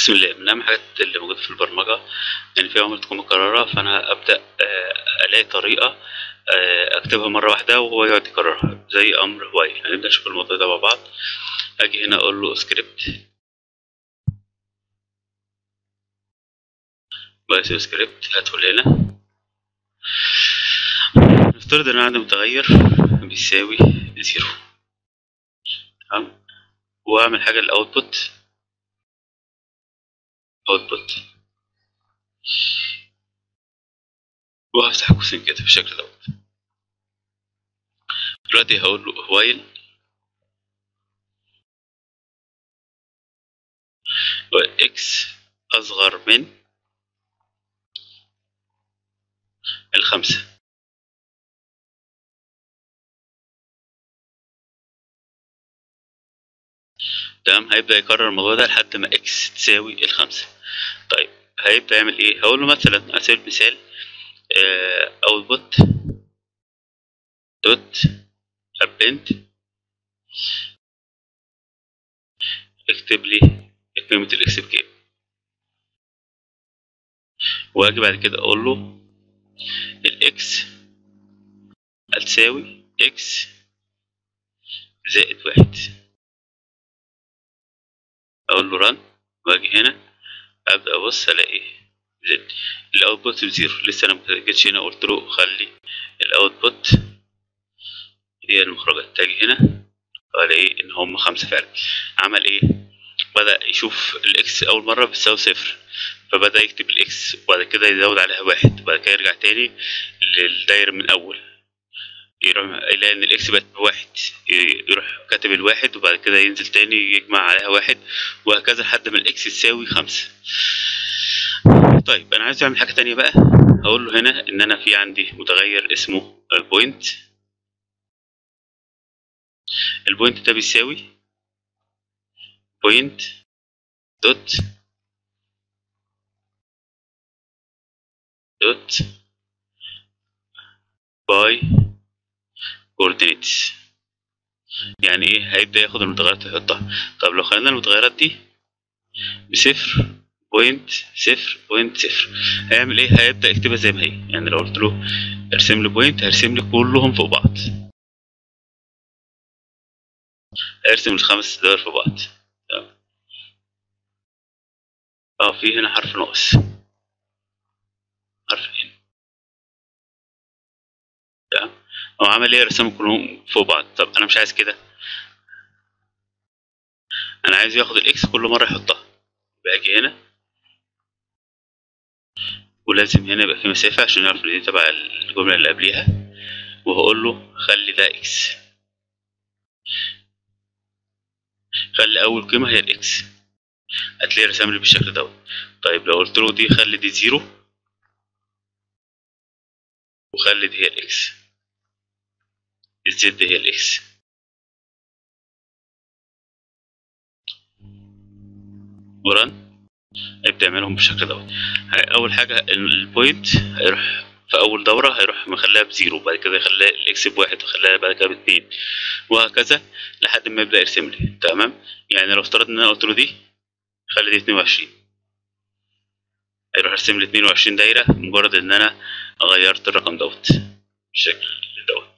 بسم الله من أهم الحاجات اللي موجودة في البرمجة إن في أوامر تكون مكررة فأنا أبدأ آه، ألاقي طريقة آه، أكتبها مرة واحدة وهو يقعد يكررها زي أمر وايل هنبدأ نشوف الموضوع ده مع بعض أجي هنا أقول له سكريبت بايثون سكريبت هدخل هنا نفترض إن أنا عندي متغير بيساوي زيرو تمام وأعمل حاجة للأوتبوت اوتبوت وهفتح قوسين كده بالشكل دوت دلوقتي هقول له وايل اكس اصغر من الخمسة تمام هيبدأ يكرر الموضوع ده لحد ما اكس تساوي الخمسة طيب هيبدأ يعمل ايه هقول له مثلا على سبيل المثال اوتبوت دوت ابنت اكتب لي قيمة الاكس بكام واجي بعد كده اقول له الاكس هتساوي اكس زائد واحد اقول له رن واجي هنا ابدا ابص الاقي زد الاوتبوت بزيرو لسه انا مجيتش هنا قلت له خلي الاوتبوت هي المخرجات تاجي هنا والاقي ان هم خمسة فعلا عمل ايه بدأ يشوف الاكس اول مرة بتساوي صفر فبدأ يكتب الاكس وبعد كده يزود عليها واحد وبعد كده يرجع تاني للدايرة من اول يروح يلاقي ان الاكس بقت بواحد يروح كاتب الواحد وبعد كده ينزل تاني يجمع عليها واحد وهكذا لحد ما الاكس تساوي خمسة طيب انا عايز اعمل حاجة تانية بقى هقول له هنا ان انا في عندي متغير اسمه بوينت البوينت ده بيساوي بوينت دوت دوت باي coordinates يعني ايه هيبدأ ياخد المتغيرات ويحطها طب لو خلينا المتغيرات دي بصفر بوينت صفر بوينت صفر هيعمل ايه هيبدأ يكتبها زي ما هي يعني لو قلت له ارسم لي بوينت هيرسم لي كلهم فوق بعض هيرسم الخمس دوائر فوق بعض تمام اه في هنا حرف ناقص حرف هنا تمام هو عمل ايه رسمهم كلهم فوق بعض طب انا مش عايز كده انا عايز ياخد الاكس كل مره يحطها باجي هنا ولازم هنا يبقى في مسافه عشان نعرف ان دي تبع الجمله اللي قبليها وهقول له خلي ده اكس خلي اول قيمه هي الاكس هتلاقي رسم لي بالشكل دوت طيب لو قلت له دي خلي دي زيرو وخلي دي هي الاكس الزد هي الاكس ورن هيبدأ يعملهم بالشكل دوت اول حاجة البوينت هيروح في اول دورة هيروح مخليها بزيرو بعد كده يخليها الاكس بواحد ويخليها بعد كده باتنين وهكذا لحد ما يبدأ يرسم لي تمام يعني لو افترضنا ان انا قلت له دي خلي دي اتنين وعشرين هيروح يرسم لي اتنين وعشرين دايرة مجرد ان انا غيرت الرقم دوت بالشكل دوت